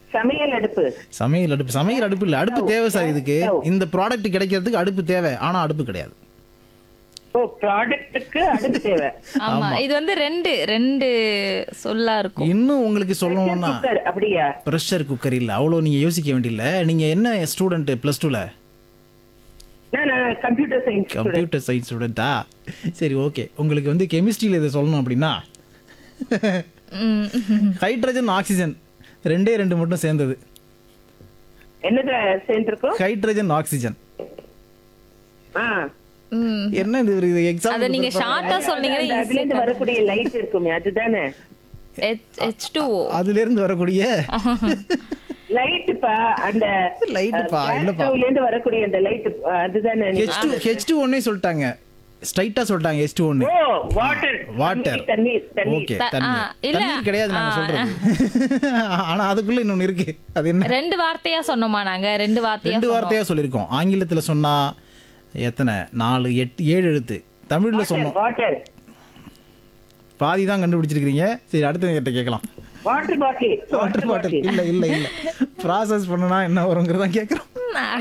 சமையல் அடுப்பு சமையல் அடுப்பு சமையல் அடுப்பு இல்ல அடுப்பு தேவை சார் இதுக்கு இந்த ப்ராடக்ட் கிடைக்கிறதுக்கு அடுப்பு தேவை ஆனா அடுப்பு கிடையாது ஓ ப்ராடக்ட்டுக்கு அடுப்பு தேவை ஆமா இது வந்து ரெண்டு ரெண்டு சொல்லா இருக்கும் இன்னும் உங்களுக்கு சொல்லணும்னா குக்கர் அப்படியா ப்ரெஷர் குக்கர் இல்ல அவ்வளோ நீங்க யோசிக்க வேண்டியதில்ல நீங்க என்ன ஸ்டூடெண்ட் பிளஸ் டூல நான் கம்ப்யூட்டர் சயின்ஸ் கம்ப்யூட்டர் சயின்ஸ் ஸ்டூடெண்டா சரி ஓகே உங்களுக்கு வந்து கெமிஸ்ட்ரியில் இதை சொல்லணும் அப்படின்னா ம். ஹைட்ரஜன் ஆக்சிஜன் ரெண்டே ரெண்டு மட்டும் சேர்ந்தது என்னது சேர்ந்திருக்கோம் ஹைட்ரஜன் ஆக்சிஜன் ஆ என்ன இது ஒரு அத எக்ஸாம் நீங்க ஷார்ட்டா சொன்னீங்கன்னா அந்த அதுல இருந்து வரக்கூடிய லைட் இருக்குமே அதுதானே ஹெச் டூ ஓ அதுல இருந்து வரக்கூடிய லைட் பா அந்த Light பா, gas இல்லப்பா. stove ல இருந்து வரக்கூடிய அந்த லைட் அதுதானே ஹெச் டூ ஹெச் டூ ஒன்னே சொல்லிட்டாங்க ஸ்ட்ரைட்டா சொல்லிட்டாங்க ஹெச் டூ ஒன்னு ஓ வாட்டர் வாட்டர் தண்ணீர் தண்ணீர் ஓகே த- தண்ணீர் ஆ, இல்ல. தண்ணீர் கிடையாது நாங்க சொல்றது ஆனா அதுக்குள்ள இன்னொன்னு இருக்கு அது என்ன ரெண்டு வார்த்தையா சொன்னோமா நாங்க ரெண்டு வார்த்தையா ரெண்டு வார்த்தையா சொல்லியிருக்கோம் ஆங்கிலத்துல சொன்னா எத்தனை நாலு எட்டு ஏழு எழுத்து தமிழ்ல சொன்னோம் வாட்டர் பாதி தான் கண்டுபிடிச்சிருக்கீங்க சரி அடுத்த கிட்ட கேட்கலாம் வாட்டர் பாட்டில் வாட்டர் பாட்டில் இல்ல இல்ல இல்ல ப்ராசஸ் பண்ணுனா என்ன வருங்கிறதா கேட்குறோம்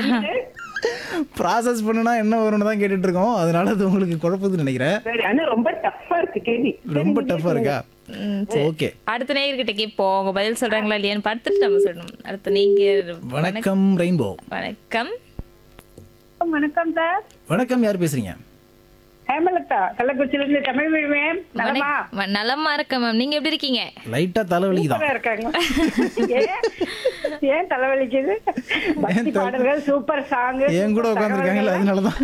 ப்ராசஸ் பண்ணுனா என்ன வரும்னு தான் கேட்டுட்டு இருக்கோம் அதனால அது உங்களுக்கு குழப்பதுன்னு நினைக்கிறேன் சரி ஆனா ரொம்ப டஃப்பா இருக்கு கேள்வி ரொம்ப டஃப்பா இருக்கா ம், சரி. ஓகே அடுத்த நேயர்கிட்ட கேட்போம் அவங்க பதில் சொல்றாங்களா இல்லையான்னு பார்த்துட்டு நம்ம சொல்லணும் அடுத்த நீங்க வணக்கம் ரெயின்போ வணக்கம் வணக்கம் சார் வணக்கம் யார் பேசுறீங்க ஹேமலதா கள்ளக்குறிச்சியில இருந்து தமிழ் மொழி மேம் நலமா வணக்~ நலமா இருக்க மேம் நீங்க எப்படி இருக்கீங்க லைட்டா தலைவலிக்குதான் சூப்பரா இருக்காங்க ஏன் ஏன் தலைவலிக்குது பக்தி பாடல்கள் சூப்பர் சாங் என் கூட உட்காந்துருக்காங்கல்ல அதனாலதான்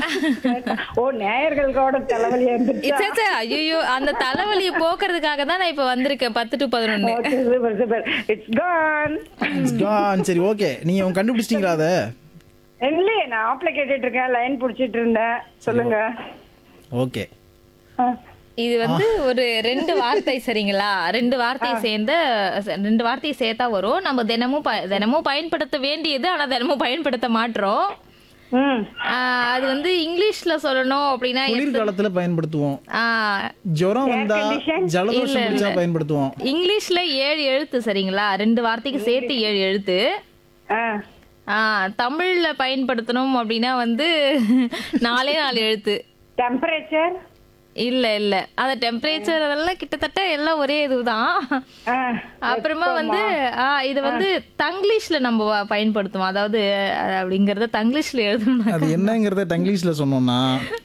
ஓ நேயர்களோட தலைவலி இருந்துச்சு ஐயோ அந்த தலைவலியை போக்குறதுக்காக தான் நான் இப்ப வந்திருக்கேன் பத்து டு பதினொன்னு super super it's gone It's gone. சரி ஓகே நீங்க அவங்க கண்டுபிடிச்சிட்டீங்களா அதை இல்லையே நான் ஆப்ல கேட்டுட்டு இருக்கேன் லைன் புடிச்சிட்டு இருந்தேன் சொல்லுங்க ஓகே ஆ. இது வந்து ஒரு ரெண்டு வார்த்தை சரிங்களா ரெண்டு வார்த்தையை சேர்ந்த ரெண்டு வார்த்தையை சேர்த்தா வரும் நம்ம தினமும் ப- தினமும் பயன்படுத்த வேண்டியது ஆனா தினமும் பயன்படுத்த மாட்டோம் ம் ஆஹ் அது வந்து இங்கிலீஷ்ல சொல்லணும் அப்படின்னா குளிர்காலத்துல பயன்படுத்துவோம் ஆஹ் ஜுரம் வந்தா ஜலதோஷம் பிடிச்சா பயன்படுத்துவோம் இங்கிலீஷ்ல ஏழு எழுத்து சரிங்களா ரெண்டு வார்த்தைக்கு சேர்த்து ஏழு எழுத்து ஆ ஆஹ் தமிழ்ல பயன்படுத்தணும் அப்படின்னா வந்து நாலே நாலு எழுத்து டெம்பரேச்சர் இல்ல இல்ல அந்த டெம்பரேச்சர் அதெல்லாம் கிட்டத்தட்ட எல்லாம் ஒரே இதுதான் ஆ அப்புறமா வந்து ஆ, இது வந்து தங்கிலீஷ்ல நம்ம வ- பயன்படுத்துவோம் அதாவது அஹ், அப்படிங்கறத தங்கிலீஷ்ல எழுதணும் அது என்னங்கிறத டங்கிலீஷ்ல சொன்னோம்னா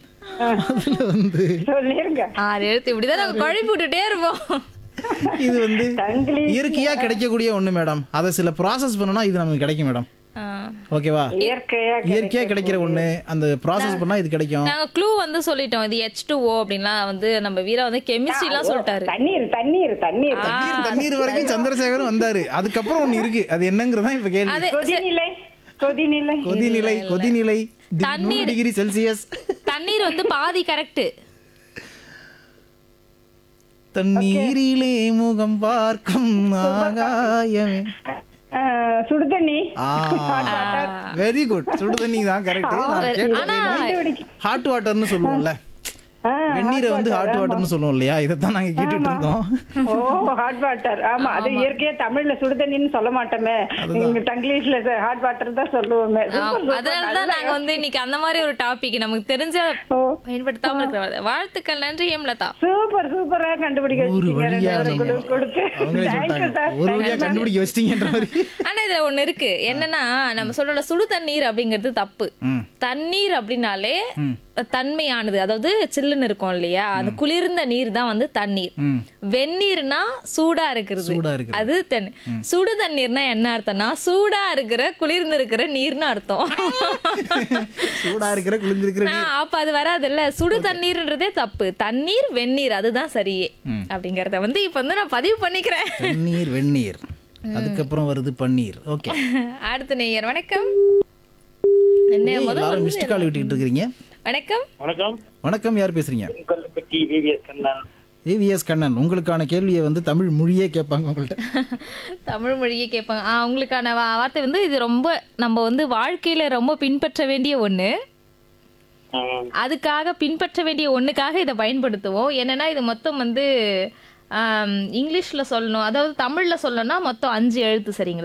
அதுல வந்து சொல்லிருங்க ஆறு எழுத்து இப்படிதான் நாங்க குழப்பி விட்டுட்டே இருப்போம் இது வந்து தங்கிலீஷ் இயற்கையா கிடைக்கக்கூடிய ஒண்ணு மேடம் அதை சில ப்ராசஸ் பண்ணனா இது நமக்கு கிடைக்கும் மேடம் ஆ. ஓகேவா இயற்கையா இயற்கையா கிடைக்கிற ஒண்ணு அந்த ப்ராசஸ் பண்ணா இது கிடைக்கும் நாங்க க்ளூ வந்து சொல்லிட்டோம் இது ஹெச் டூ ஓ அப்படின்லாம் வந்து நம்ம வீரா வந்து கெமிஸ்ட்ரி எல்லாம் சொல்லிட்டாரு தண்ணீர் தண்ணீர் தண்ணீர் தண்ணீர் தண்ணீர் வரைக்கும் சந்திரசேகரும் வந்தாரு அதுக்கப்புறம் ஒண்ணு இருக்கு அது என்னங்கிறதா இப்ப கேள்வி அது கொதிநிலை கொதிநிலை கொதிநிலை கொதிநிலை தி- நூறு டிகிரி செல்சியஸ் தண்ணீர் வந்து பாதி கரெக்ட் தண்ணீரிலே முகம் பார்க்கும் ஆகாயமே சுடுதண்ணி வெரி குட் சுடு தண்ணி தான் கரெக்ட் ஹாட் வாட்டர்னு சொல்லுவோம்ல ஆ, வெந்நீரை வந்து ஹாட் வாட்டர்னு சொல்லுவோம் இல்லையா இதைத்தான் நாங்க கேட்டுட்டு இருந்தோம் ஓ ஹாட் வாட்டர் ஆமா அது இயற்கையா தமிழ்ல சுடுதண்ணின்னு சொல்ல மாட்டோமே இங்க தங்கிலீஷ்ல ஹாட் வாட்டர் தான் சொல்லுவோமே Super, super. அதனாலதான் நாங்க வந்து இன்னைக்கு அந்த மாதிரி ஒரு டாபிக் நமக்கு தெரிஞ்ச ஓ பயன்படுத்தாம இருக்கிற வாழ்த்துக்கள் நன்றி ஹேம்லதா சூப்பர் சூப்பரா கண்டுபிடிக்க ஒரு வச்சிட்டீங்க. வழியா ரெண்டு நீங்க பேரும் கொடுத்து அவங்களே Thank you, சொல்லிட்டாங்க sir. ஒரு வழியா கண்டுபிடிக்க வச்சிட்டீங்கன்ற மாதிரி ஆனா இதுல ஒண்ணு இருக்கு என்னன்னா நம்ம சொல்ற சுடு தண்ணீர் அப்படிங்கிறது தப்பு ம். தண்ணீர் அப்படின்னாலே தன்மையானது அதாவது சில்லுன்னு இருக்கும் இல்லையா அந்த குளிர்ந்த நீர் தான் வந்து தண்ணீர் ம். வெந்நீர்னா சூடா இருக்கிறது சூடா இருக்கிறது. அது தண்ணி சுடு தண்ணீர்னா என்ன அர்த்தம்னா சூடா இருக்கிற குளிர்ந்து இருக்கிற நீர்னு அர்த்தம் சூடா இருக்கிற குளிர்ந்திருக்கிற ஆ, அப்ப அது வராதுல்ல சுடு தண்ணீர்ன்றதே தப்பு தண்ணீர் வெந்நீர் அதுதான் சரியே அப்படிங்கறத வந்து இப்ப வந்து நான் பதிவு பண்ணிக்கிறேன் தண்ணீர் வெந்நீர் அதுக்கப்புறம் வருது பன்னீர் ஓகே அடுத்த நேயர் வணக்கம் என்ன முதல் எல்லாரும் மிஸ்டு கால் விட்டுக்கிட்டு இருக்கிறீங்க வணக்கம் வணக்கம் வணக்கம் யார் பேசுறீங்க கொல்லப்பட்டி விவிஎஸ் கண்ணன் ஏவிஎஸ் கண்ணன் உங்களுக்கான கேள்வியை வந்து தமிழ் மொழியே கேட்பாங்க உங்கள்ட்ட தமிழ் மொழியே கேட்பாங்க ஆ உங்களுக்கான வா- வார்த்தை வந்து இது ரொம்ப நம்ம வந்து வாழ்க்கையில ரொம்ப பின்பற்ற வேண்டிய ஒண்ணு ம், அதுக்காக பின்பற்ற வேண்டிய ஒண்ணுக்காக இதை பயன்படுத்துவோம் என்னன்னா இது மொத்தம் வந்து ஆம், இங்கிலீஷ்ல சொல்லணும் அதாவது தமிழ்ல சொல்லணும்னா மொத்தம் அஞ்சு எழுத்து சரிங்களா